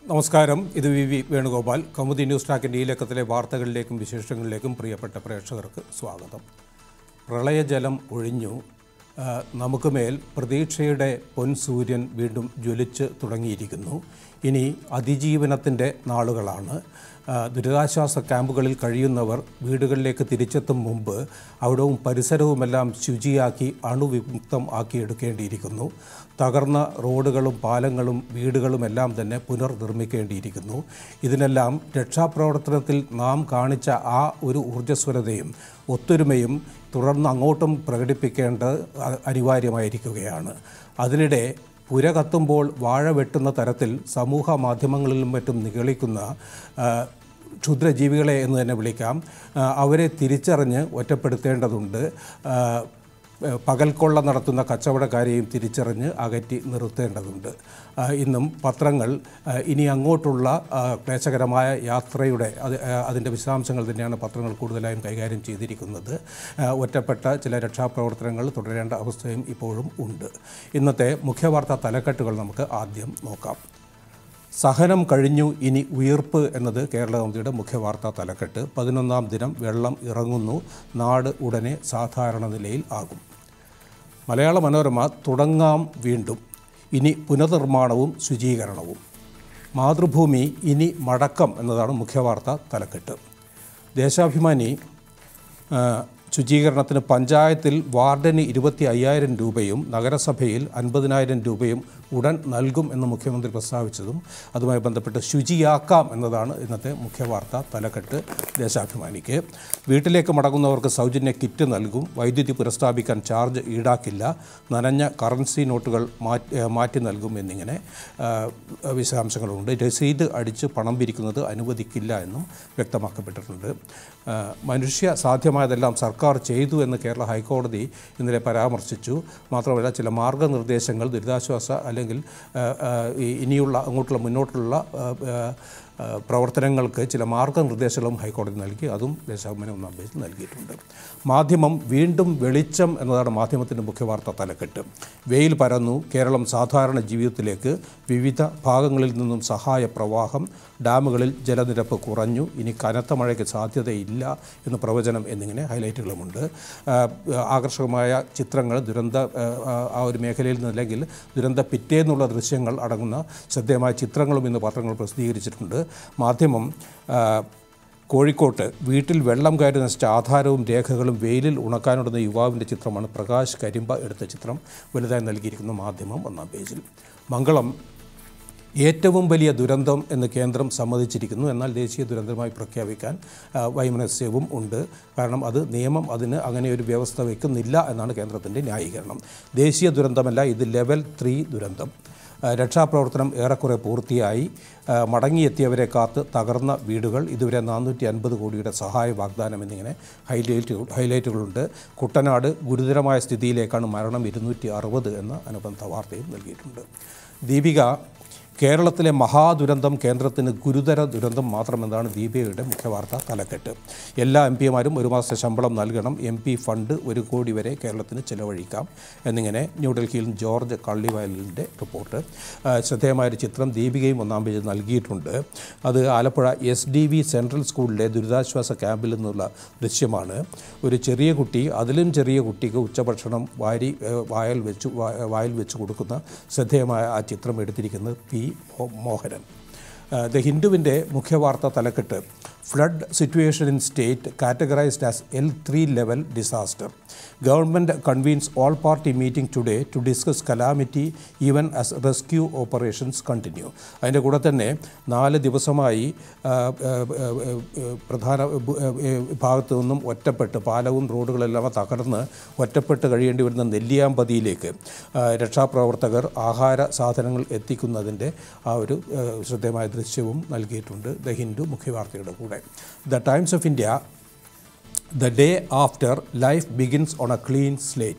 നമസ്കാരം ഇത് V V Venugopal Kaumudi news ട്രാക്കിൻ്റെ ഈ ലക്കത്തിലെ വാർത്തകളിലേക്കും വിശേഷങ്ങളിലേക്കും പ്രിയപ്പെട്ട പ്രേക്ഷകർക്ക് സ്വാഗതം പ്രളയജലം ഒഴിഞ്ഞു ആ, നമുക്ക് മേൽ പ്രതീക്ഷയുടെ പൊൻസൂര്യൻ വീണ്ടും ജ്വലിച്ച് തുടങ്ങിയിരിക്കുന്നു ഇനി അതിജീവനത്തിൻ്റെ നാളുകളാണ് ആ, ദുരിതാശ്വാസ ക്യാമ്പുകളിൽ കഴിയുന്നവർ വീടുകളിലേക്ക് തിരിച്ചെത്തും മുമ്പ് അവിടവും പരിസരവുമെല്ലാം ശുചിയാക്കി അണുവിമുക്തം ആക്കിയെടുക്കേണ്ടിയിരിക്കുന്നു തകർന്ന റോഡുകളും പാലങ്ങളും വീടുകളും എല്ലാം തന്നെ പുനർനിർമ്മിക്കേണ്ടിയിരിക്കുന്നു ഇതിനെല്ലാം രക്ഷാപ്രവർത്തനത്തിൽ നാം കാണിച്ച ആ ഒരു ഊർജ്ജസ്വലതയും ഒത്തൊരുമയും തുടർന്ന് അങ്ങോട്ടും പ്രകടിപ്പിക്കേണ്ടത് അ- അനിവാര്യമായിരിക്കുകയാണ് അതിനിടെ പുര കത്തുമ്പോൾ വാഴ വെട്ടുന്ന തരത്തിൽ സമൂഹ മാധ്യമങ്ങളിലും മറ്റും നിഗളിക്കുന്ന ആ, ക്ഷുദ്രജീവികളെ എന്ന് തന്നെ വിളിക്കാം ആ, അവരെ തിരിച്ചറിഞ്ഞ് ഒറ്റപ്പെടുത്തേണ്ടതുണ്ട് ആ, ഏഹ് പകൽക്കൊള്ള നടത്തുന്ന കച്ചവടക്കാരെയും തിരിച്ചറിഞ്ഞ് അകറ്റി നിർത്തേണ്ടതുണ്ട് ആ, ഇന്നും പത്രങ്ങൾ ആ, ഇനി അങ്ങോട്ടുള്ള ആ, ക്ലേശകരമായ യാത്രയുടെ അത് ആ, അതിൻ്റെ വിശദാംശങ്ങൾ തന്നെയാണ് പത്രങ്ങൾ കൂടുതലായും കൈകാര്യം ചെയ്തിരിക്കുന്നത് ആ, ഒറ്റപ്പെട്ട ചില രക്ഷാപ്രവർത്തനങ്ങൾ തുടരേണ്ട അവസ്ഥയും ഇപ്പോഴും ഉണ്ട് ഇന്നത്തെ മുഖ്യവാർത്താ തലക്കെട്ടുകൾ നമുക്ക് ആദ്യം നോക്കാം സഹനം കഴിഞ്ഞു ഇനി ഉയർപ്പ് എന്നത് കേരള കൗമുദിയുടെ മുഖ്യവാർത്താ തലക്കെട്ട് പതിനൊന്നാം ദിനം വെള്ളം ഇറങ്ങുന്നു നാട് ഉടനെ സാധാരണ നിലയിൽ ആകും മലയാള മനോരമ തുടങ്ങാം വീണ്ടും ഇനി പുനർനിർമ്മാണവും ശുചീകരണവും മാതൃഭൂമി ഇനി മടക്കം എന്നതാണ് മുഖ്യവാർത്ത തലക്കെട്ട് ദേശാഭിമാനി ആ, ശുചീകരണത്തിന് പഞ്ചായത്തിൽ വാർഡന് ഇരുപത്തി അയ്യായിരം രൂപയും നഗരസഭയിൽ അൻപതിനായിരം രൂപയും ഉടൻ നൽകും എന്ന് മുഖ്യമന്ത്രി പ്രസ്താവിച്ചതും അതുമായി ബന്ധപ്പെട്ട് ശുചിയാക്കാം എന്നതാണ് ഇന്നത്തെ മുഖ്യവാർത്ത തലക്കെട്ട് ദേശാഭിമാനിക്ക് വീട്ടിലേക്ക് മടങ്ങുന്നവർക്ക് സൗജന്യ കിറ്റ് നൽകും വൈദ്യുതി പുനഃസ്ഥാപിക്കാൻ ചാർജ് ഈടാക്കില്ല നനഞ്ഞ കറൻസി നോട്ടുകൾ മാറ്റി ഏ, മാറ്റി നൽകും എന്നിങ്ങനെ ആ, വിശദാംശങ്ങളുണ്ട് രസീത് അടിച്ച് പണം പിരിക്കുന്നത് അനുവദിക്കില്ല എന്നും വ്യക്തമാക്കപ്പെട്ടിട്ടുണ്ട് ആ, മനുഷ്യ സാധ്യമായതെല്ലാം സർക്കാർ ചെയ്തു എന്ന് കേരള ഹൈക്കോടതി ഇന്നലെ പരാമർശിച്ചു മാത്രമല്ല ചില മാർഗനിർദ്ദേശങ്ങൾ ദുരിതാശ്വാസ അല്ലെങ്കിൽ ആ, ആ, ഈ- ഇനിയുള്ള അങ്ങോട്ടുള്ള മുന്നോട്ടുള്ള ആ, ആ, ആ, പ്രവർത്തനങ്ങൾക്ക് ചില മാർഗനിർദ്ദേശങ്ങളും ഹൈക്കോടതി നൽകി അതും ദേശാഭിമാനി ഒന്നാം പേജിൽ നൽകിയിട്ടുണ്ട് മാധ്യമം വീണ്ടും വെളിച്ചം എന്നതാണ് മാധ്യമത്തിൻ്റെ മുഖ്യവാർത്ത തലക്കെട്ട് വെയിൽ പരന്നു കേരളം സാധാരണ ജീവിതത്തിലേക്ക് വിവിധ ഭാഗങ്ങളിൽ നിന്നും സഹായ പ്രവാഹം ഡാമുകളിൽ ജലനിരപ്പ് കുറഞ്ഞു ഇനി കനത്ത മഴയ്ക്ക് സാധ്യതയില്ല എന്ന് പ്രവചനം എന്നിങ്ങനെ ഹൈലൈറ്റുകളുമുണ്ട് ആ, ആകർഷകമായ ചിത്രങ്ങൾ ദുരന്ത ആ, ആ ഒരു മേഖലയിൽ നിന്ന് അല്ലെങ്കിൽ ദുരന്ത പിറ്റേന്നുള്ള ദൃശ്യങ്ങൾ അടങ്ങുന്ന ശ്രദ്ധേയമായ ചിത്രങ്ങളും ഇന്ന് പത്രങ്ങൾ പ്രസിദ്ധീകരിച്ചിട്ടുണ്ട് മാധ്യമം ആ, കോഴിക്കോട്ട് വീട്ടിൽ വെള്ളം കയറി നശിച്ച ആധാരവും രേഖകളും വെയിലിൽ ഉണക്കാനിടുന്ന യുവാവിൻ്റെ ചിത്രമാണ് പ്രകാശ് കരിമ്പ എടുത്ത ചിത്രം വലുതായി നൽകിയിരിക്കുന്ന മാധ്യമം ഒന്നാം പേജിൽ മംഗളം ഏറ്റവും വലിയ ദുരന്തം എന്ന് കേന്ദ്രം സമ്മതിച്ചിരിക്കുന്നു എന്നാൽ ദേശീയ ദുരന്തമായി പ്രഖ്യാപിക്കാൻ ആ, വൈമനസ്യവും ഉണ്ട് കാരണം അത് നിയമം അതിന് അങ്ങനെ ഒരു വ്യവസ്ഥ വയ്ക്കുന്നില്ല എന്നാണ് കേന്ദ്രത്തിൻ്റെ ന്യായീകരണം ദേശീയ ദുരന്തമല്ല ഇത് ലെവൽ ത്രീ ദുരന്തം ആ, രക്ഷാപ്രവർത്തനം ഏറെക്കുറെ പൂർത്തിയായി ആ, മടങ്ങിയെത്തിയവരെ കാത്ത് തകർന്ന വീടുകൾ ഇതുവരെ നാനൂറ്റി അൻപത് കോടിയുടെ സഹായ വാഗ്ദാനം എന്നിങ്ങനെ ഹൈലൈറ്റ് ഹൈലൈറ്റുകളുണ്ട് കുട്ടനാട് ഗുരുതരമായ സ്ഥിതിയിലേക്കാണ് മരണം ഇരുന്നൂറ്റി അറുപത് എന്ന അനുബന്ധ വാർത്തയും നൽകിയിട്ടുണ്ട് ദീപിക കേരളത്തിലെ മഹാദുരന്തം കേന്ദ്രത്തിന് ഗുരുതര ദുരന്തം മാത്രമെന്നാണ് ദീപികയുടെ മുഖ്യവാർത്ത തലക്കെട്ട് എല്ലാ എം പിമാരും ഒരു മാസത്തെ ശമ്പളം നൽകണം എം പി ഫണ്ട് ഒരു കോടി വരെ കേരളത്തിന് ചെലവഴിക്കാം എന്നിങ്ങനെ ന്യൂഡൽഹിയിൽ ജോർജ് കള്ളിവയലിൻ്റെ റിപ്പോർട്ട് ആ, ശ്രദ്ധേയമായൊരു ചിത്രം ദീപികയും ഒന്നാം പേജിൽ നൽകിയിട്ടുണ്ട് അത് Alappuzha S D V central സ്കൂളിലെ ദുരിതാശ്വാസ ക്യാമ്പിൽ നിന്നുള്ള ദൃശ്യമാണ് ഒരു ചെറിയ കുട്ടി അതിലും ചെറിയ കുട്ടിക്ക് ഉച്ചഭക്ഷണം വാരി ഏഹ്, വായിൽ വെച്ച് വാ- വായിൽ വെച്ച് കൊടുക്കുന്ന ശ്രദ്ധേയമായ ആ ചിത്രം എടുത്തിരിക്കുന്നത് പി മോ- മോഹനൻ ഏഹ്, ദ ഹിന്ദുവിൻ്റെ മുഖ്യവാർത്ത തലക്കെട്ട് flood situation in state categorised as L three level disaster government convenes all party meeting today to discuss calamity even as rescue operations continue അതിൻ്റെ കൂടെ തന്നെ നാല് ദിവസമായി ആ, ആ, ആ, ആ, പ്രധാന ബു- ആ, ആ, ഭാഗത്തു നിന്നും ഒറ്റപ്പെട്ട് പാലവും റോഡുകളെല്ലാം തകർന്ന് ഒറ്റപ്പെട്ട് കഴിയേണ്ടി വരുന്ന നെല്ലിയാമ്പതിയിലേക്ക് ആ, രക്ഷാപ്രവർത്തകർ ആഹാര സാധനങ്ങൾ എത്തിക്കുന്നതിൻ്റെ ആ ഒരു ആ, ശ്രദ്ധേയമായ ദൃശ്യവും നൽകിയിട്ടുണ്ട് ദ ഹിന്ദു മുഖ്യവാർത്തയുടെ കൂടെ the Times of India the day after life begins on a clean slate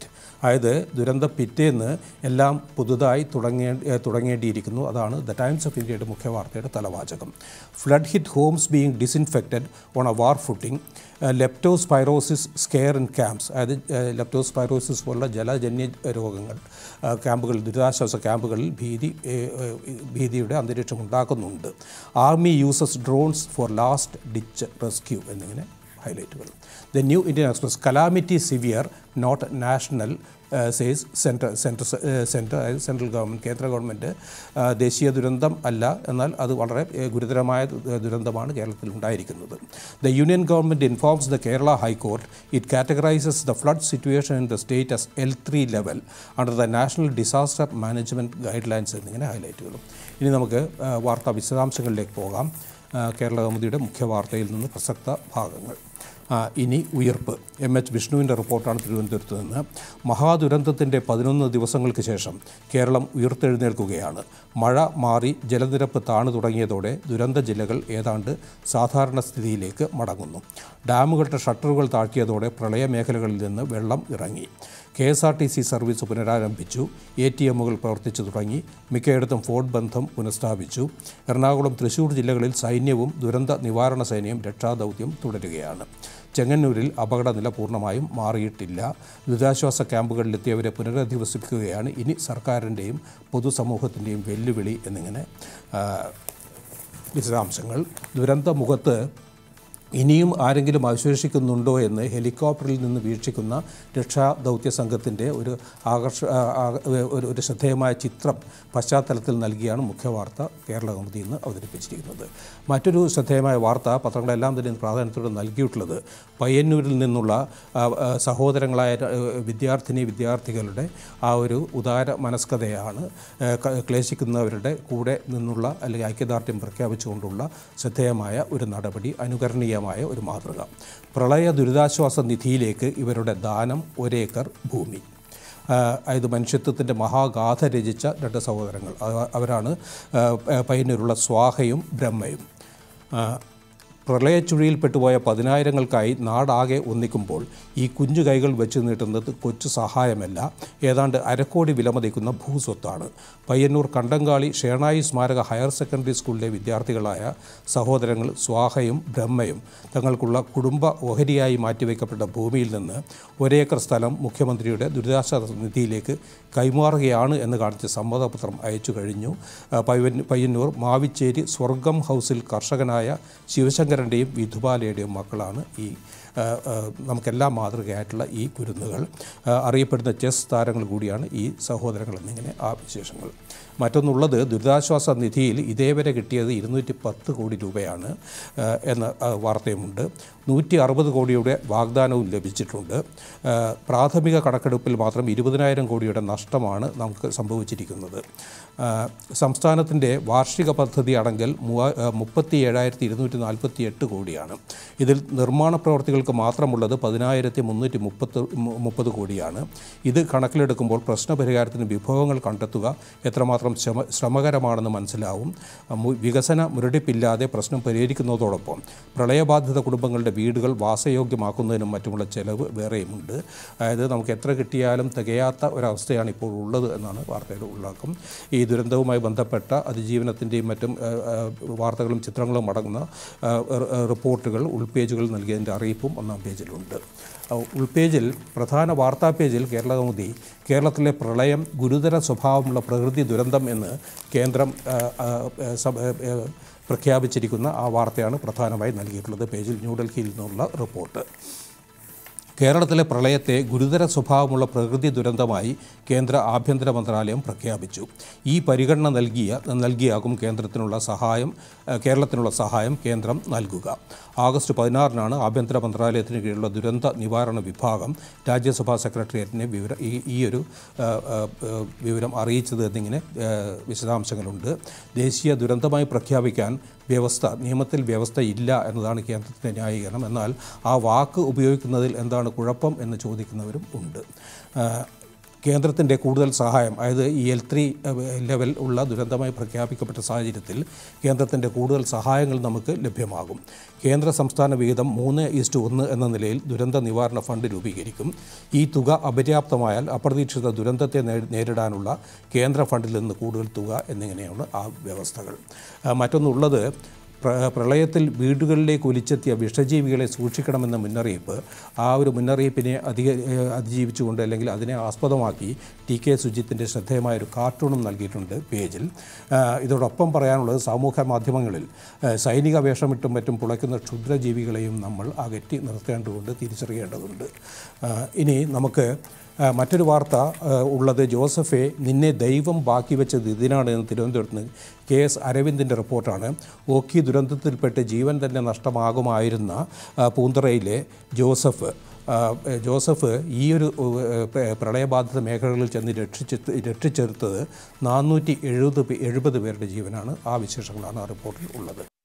അതായത് ദുരന്ത പിറ്റേന്ന് എല്ലാം പുതുതായി തുടങ്ങേ ഏ, തുടങ്ങേണ്ടിയിരിക്കുന്നു അതാണ് ദ ടൈംസ് ഓഫ് ഇന്ത്യയുടെ മുഖ്യ വാർത്തയുടെ തലവാചകം flood hit homes being disinfected on a war footing leptospirosis scare in camps അതായത് ലെപ്റ്റോസ്പൈറോസിസ് പോലുള്ള ജലജന്യ രോഗങ്ങൾ ആ, ക്യാമ്പുകൾ ദുരിതാശ്വാസ ക്യാമ്പുകളിൽ ഭീതി ഏ, ഏ, ഭീതിയുടെ അന്തരീക്ഷം ഉണ്ടാക്കുന്നുണ്ട് army uses drones for last ditch rescue എന്നിങ്ങനെ ഹൈലൈറ്റുകൾ the New Indian Express calamity severe not national says central central central അതായത് സെൻട്രൽ ഗവൺമെൻറ് കേന്ദ്ര ഗവൺമെൻറ് ആ, ദേശീയ ദുരന്തം അല്ല എന്നാൽ അത് വളരെ ഏ, ഗുരുതരമായ ദു- ദുരന്തമാണ് കേരളത്തിൽ ഉണ്ടായിരിക്കുന്നത് the union government informs the Kerala high court it categorises the flood situation in the state as L three level under the national disaster management guidelines എന്നിങ്ങനെ ഹൈലൈറ്റുകളും ഇനി നമുക്ക് ആ, വാർത്താ വിശദാംശങ്ങളിലേക്ക് പോകാം ആ, കേരള കൗമുദിയുടെ മുഖ്യ വാർത്തയിൽ നിന്ന് പ്രസക്ത ഭാഗങ്ങൾ ആ, ഇനി ഉയർപ്പ് എം എച്ച് വിഷ്ണുവിൻ്റെ റിപ്പോർട്ടാണ് തിരുവനന്തപുരത്ത് നിന്ന് മഹാദുരന്തത്തിൻ്റെ പതിനൊന്ന് ദിവസങ്ങൾക്ക് ശേഷം കേരളം ഉയർത്തെഴുന്നേൽക്കുകയാണ് മഴ മാറി ജലനിരപ്പ് താണു തുടങ്ങിയതോടെ ദുരന്ത ജില്ലകൾ ഏതാണ്ട് സാധാരണ സ്ഥിതിയിലേക്ക് മടങ്ങുന്നു ഡാമുകളുടെ ഷട്ടറുകൾ താഴ്ത്തിയതോടെ പ്രളയ മേഖലകളിൽ നിന്ന് വെള്ളം ഇറങ്ങി K S R T C service പുനരാരംഭിച്ചു എ ടി എമ്മുകൾ പ്രവർത്തിച്ചു തുടങ്ങി മിക്കയിടത്തും ഫോൺ ബന്ധം പുനഃസ്ഥാപിച്ചു എറണാകുളം തൃശൂർ ജില്ലകളിൽ സൈന്യവും ദുരന്ത നിവാരണ സേനയും രക്ഷാദൗത്യം തുടരുകയാണ് ചെങ്ങന്നൂരിൽ അപകടനില പൂർണ്ണമായും മാറിയിട്ടില്ല ദുരിതാശ്വാസ ക്യാമ്പുകളിലെത്തിയവരെ പുനരധിവസിപ്പിക്കുകയാണ് ഇനി സർക്കാരിൻ്റെയും പൊതുസമൂഹത്തിൻ്റെയും വെല്ലുവിളി എന്നിങ്ങനെ ആ, വിശദാംശങ്ങൾ ദുരന്തമുഖത്ത് ഇനിയും ആരെങ്കിലും അവശേഷിക്കുന്നുണ്ടോ എന്ന് ഹെലികോപ്റ്ററിൽ നിന്ന് വീക്ഷിക്കുന്ന രക്ഷാദൗത്യ സംഘത്തിൻ്റെ ഒരു ആകർഷ ആ, ആ, ഒരു ഒരു ശ്രദ്ധേയമായ ചിത്രം പശ്ചാത്തലത്തിൽ നൽകിയാണ് മുഖ്യവാർത്ത കേരള കൗമുദി ഇന്ന് അവതരിപ്പിച്ചിരിക്കുന്നത് മറ്റൊരു ശ്രദ്ധേയമായ വാർത്ത പത്രങ്ങളെല്ലാം തന്നെ പ്രാധാന്യത്തോടെ നൽകിയിട്ടുള്ളത് പയ്യന്നൂരിൽ നിന്നുള്ള ആ, ആ, സഹോദരങ്ങളായ ര- വിദ്യാർത്ഥിനി വിദ്യാർത്ഥികളുടെ ആ ഒരു ഉദാര മനസ്കതയാണ് ആ, ക- ക്ലേശിക്കുന്നവരുടെ കൂടെ നിന്നുള്ള അല്ലെങ്കിൽ ഐക്യദാർഢ്യം പ്രഖ്യാപിച്ചുകൊണ്ടുള്ള ശ്രദ്ധേയമായ ഒരു നടപടി അനുകരണീയമായ ഒരു മാതൃക പ്രളയ ദുരിതാശ്വാസ നിധിയിലേക്ക് ഇവരുടെ ദാനം ഒരേക്കർ ഭൂമി ആ, അതായത് മനുഷ്യത്വത്തിൻ്റെ മഹാഗാഥ രചിച്ച രണ്ട് സഹോദരങ്ങൾ അവ- അവരാണ് ആ, പയ്യന്നൂരുള്ള സ്വാഹയും ബ്രഹ്മയും ആ, പ്രളയച്ചുഴിയിൽപ്പെട്ടുപോയ പതിനായിരങ്ങൾക്കായി നാടാകെ ഒന്നിക്കുമ്പോൾ ഈ കുഞ്ഞു കൈകൾ വെച്ച് നീട്ടുന്നത് കൊച്ചു സഹായമല്ല ഏതാണ്ട് അരക്കോടി വിലമതിക്കുന്ന ഭൂസ്വത്താണ് പയ്യന്നൂർ കണ്ടങ്കാളി ഷേണായി സ്മാരക ഹയർ സെക്കൻഡറി സ്കൂളിലെ വിദ്യാർത്ഥികളായ സഹോദരങ്ങൾ സ്വാഹയും ബ്രഹ്മയും തങ്ങൾക്കുള്ള കുടുംബ ഓഹരിയായി മാറ്റിവെക്കപ്പെട്ട ഭൂമിയിൽ നിന്ന് ഒരേക്കർ സ്ഥലം മുഖ്യമന്ത്രിയുടെ ദുരിതാശ്വാസ നിധിയിലേക്ക് കൈമാറുകയാണ് എന്ന് കാണിച്ച് സമ്മതപത്രം അയച്ചു കഴിഞ്ഞു ആ, പയ്യന്ന- പയ്യന്നൂർ മാവിച്ചേരി സ്വർഗം ഹൗസിൽ കർഷകനായ ശിവശങ്കരൻ്റെയും വിധുബാലയുടെയും മക്കളാണ് ഈ ആ, ആ, നമുക്കെല്ലാം മാതൃകയായിട്ടുള്ള ഈ കുരുന്നുകൾ ആ, അറിയപ്പെടുന്ന ചെസ് താരങ്ങൾ കൂടിയാണ് ഈ സഹോദരങ്ങൾ എന്നിങ്ങനെ ആ വിശേഷങ്ങൾ മറ്റൊന്നുള്ളത് ദുരിതാശ്വാസ നിധിയിൽ ഇതേവരെ കിട്ടിയത് ഇരുന്നൂറ്റി പത്ത് കോടി രൂപയാണ് ആ, എന്ന ആ, വാർത്തയുമുണ്ട് നൂറ്റി അറുപത് കോടിയുടെ വാഗ്ദാനവും ലഭിച്ചിട്ടുണ്ട് ആ, പ്രാഥമിക കണക്കെടുപ്പിൽ മാത്രം ഇരുപതിനായിരം കോടിയുടെ നഷ്ടമാണ് നമുക്ക് സംഭവിച്ചിരിക്കുന്നത് ആ, സംസ്ഥാനത്തിൻ്റെ വാർഷിക പദ്ധതി അടങ്കൽ മൂവ മുപ്പത്തി ഏഴായിരത്തി ഇരുന്നൂറ്റി നാൽപ്പത്തി എട്ട് കോടിയാണ് ഇതിൽ നിർമ്മാണ പ്രവർത്തികൾക്ക് മാത്രമുള്ളത് പതിനായിരത്തി മുന്നൂറ്റി മുപ്പത്ത് മുപ്പത് കോടിയാണ് ഇത് കണക്കിലെടുക്കുമ്പോൾ പ്രശ്നപരിഹാരത്തിന് വിഭവങ്ങൾ കണ്ടെത്തുക എത്രമാത്രം ശ്രമ ശ്രമകരമാണെന്ന് മനസ്സിലാവും മു- വികസന മുരടിപ്പില്ലാതെ പ്രശ്നം പരിഹരിക്കുന്നതോടൊപ്പം പ്രളയബാധിത കുടുംബങ്ങളുടെ വീടുകൾ വാസയോഗ്യമാക്കുന്നതിനും മറ്റുമുള്ള ചെലവ് വേറെയുമുണ്ട് അതായത് നമുക്ക് എത്ര കിട്ടിയാലും തികയാത്ത ഒരവസ്ഥയാണ് ഇപ്പോൾ ഉള്ളത് എന്നാണ് വാർത്തയുടെ ഉള്ളടക്കം ഈ ദുരന്തവുമായി ബന്ധപ്പെട്ട അതിജീവനത്തിൻ്റെയും മറ്റും ആ, ആ, വാർത്തകളും ചിത്രങ്ങളും അടങ്ങുന്ന ആ, റി- റിപ്പോർട്ടുകൾ ഉൾപേജുകൾ നൽകിയതിൻ്റെ അറിയിപ്പും ഒന്നാം പേജിലുണ്ട് ആ, ഉൾപേജിൽ പ്രധാന വാർത്താ പേജിൽ കേരള കൗമുദി കേരളത്തിലെ പ്രളയം ഗുരുതര സ്വഭാവമുള്ള പ്രകൃതി ദുരന്തം എന്ന് കേന്ദ്രം ആ, ആ, ആ, സഭ- ആ, പ്രഖ്യാപിച്ചിരിക്കുന്ന ആ വാർത്തയാണ് പ്രധാനമായി നൽകിയിട്ടുള്ളത് പേജിൽ ന്യൂഡൽഹിയിൽ നിന്നുള്ള റിപ്പോർട്ട് കേരളത്തിലെ പ്രളയത്തെ ഗുരുതര സ്വഭാവമുള്ള പ്രകൃതി ദുരന്തമായി കേന്ദ്ര ആഭ്യന്തര മന്ത്രാലയം പ്രഖ്യാപിച്ചു ഈ പരിഗണന നൽകിയ നൽകിയാകും കേന്ദ്രത്തിനുള്ള സഹായം ഏഹ്, കേരളത്തിനുള്ള സഹായം കേന്ദ്രം നൽകുക ആഗസ്റ്റ് പതിനാറിനാണ് ആഭ്യന്തര മന്ത്രാലയത്തിന് കീഴിലുള്ള ദുരന്ത നിവാരണ വിഭാഗം രാജ്യസഭാ സെക്രട്ടേറിയറ്റിനെ വിവരം ഈ ഈ ഒരു ഏഹ്, ഏഹ്, ഏഹ്, വിവരം അറിയിച്ചത് എന്നിങ്ങനെ ഏഹ്, വിശദാംശങ്ങളുണ്ട് ദേശീയ ദുരന്തമായി പ്രഖ്യാപിക്കാൻ വ്യവസ്ഥ നിയമത്തിൽ വ്യവസ്ഥ ഇല്ല എന്നതാണ് കേന്ദ്രത്തിൻ്റെ ന്യായീകരണം എന്നാൽ ആ വാക്ക് ഉപയോഗിക്കുന്നതിൽ എന്താണ് കുഴപ്പം എന്ന് ചോദിക്കുന്നവരും ഉണ്ട് ആ, കേന്ദ്രത്തിൻ്റെ കൂടുതൽ സഹായം അതായത് ഈ എൽ ത്രീ ലെവൽ ഉള്ള ദുരന്തമായി പ്രഖ്യാപിക്കപ്പെട്ട സാഹചര്യത്തിൽ കേന്ദ്രത്തിൻ്റെ കൂടുതൽ സഹായങ്ങൾ നമുക്ക് ലഭ്യമാകും കേന്ദ്ര സംസ്ഥാന വിഹിതം മൂന്ന് ഈസ്റ്റ് ഒന്ന് എന്ന നിലയിൽ ദുരന്ത നിവാരണ ഫണ്ട് രൂപീകരിക്കും ഈ തുക അപര്യാപ്തമായാൽ അപ്രതീക്ഷിത ദുരന്തത്തെ നേ- നേരിടാനുള്ള കേന്ദ്ര ഫണ്ടിൽ നിന്ന് കൂടുതൽ തുക എന്നിങ്ങനെയാണ് ആ വ്യവസ്ഥകൾ ആ, മറ്റൊന്നുള്ളത് പ്ര- പ്രളയത്തിൽ വീടുകളിലേക്ക് ഒലിച്ചെത്തിയ വിഷജീവികളെ സൂക്ഷിക്കണമെന്ന മുന്നറിയിപ്പ് ആ ഒരു മുന്നറിയിപ്പിനെ അധിക ഏഹ് അതിജീവിച്ചുകൊണ്ട് അല്ലെങ്കിൽ അതിനെ ആസ്പദമാക്കി ടി കെ സുജിത്തിൻ്റെ ശ്രദ്ധേയമായ ഒരു കാർട്ടൂണും നൽകിയിട്ടുണ്ട് പേജിൽ ആ, ഇതോടൊപ്പം പറയാനുള്ളത് സാമൂഹ്യ മാധ്യമങ്ങളിൽ ആ, സൈനിക വേഷമിട്ടും മറ്റും പുളയ്ക്കുന്ന ക്ഷുദ്രജീവികളെയും നമ്മൾ അകറ്റി നിർത്തേണ്ടതുണ്ട് തിരിച്ചറിയേണ്ടതുണ്ട് ആ, ഇനി നമുക്ക് ആ, മറ്റൊരു വാർത്ത ആ, ഉള്ളത് ജോസഫെ നിന്നെ ദൈവം ബാക്കി വെച്ചത് ഇതിനാണ് എന്ന് തിരുവനന്തപുരത്ത് നിന്ന് കെ എസ് അരവിന്ദിൻ്റെ റിപ്പോർട്ടാണ് ഓഖി ദുരന്തത്തിൽപ്പെട്ട് ജീവൻ തന്നെ നഷ്ടമാകുമായിരുന്ന ആ, പൂന്തറയിലെ ജോസഫ് ആ, ജോസഫ് ഈ ഒരു ഏഹ്, പ്ര- പ്രളയബാധിത മേഖലകളിൽ ചെന്ന് രക്ഷിച്ച് രക്ഷിച്ചെടുത്തത് നാനൂറ്റി എഴുപത് എഴുപത് പേരുടെ ജീവനാണ് ആ വിശേഷങ്ങളാണ് ആ റിപ്പോർട്ടിൽ ഉള്ളത്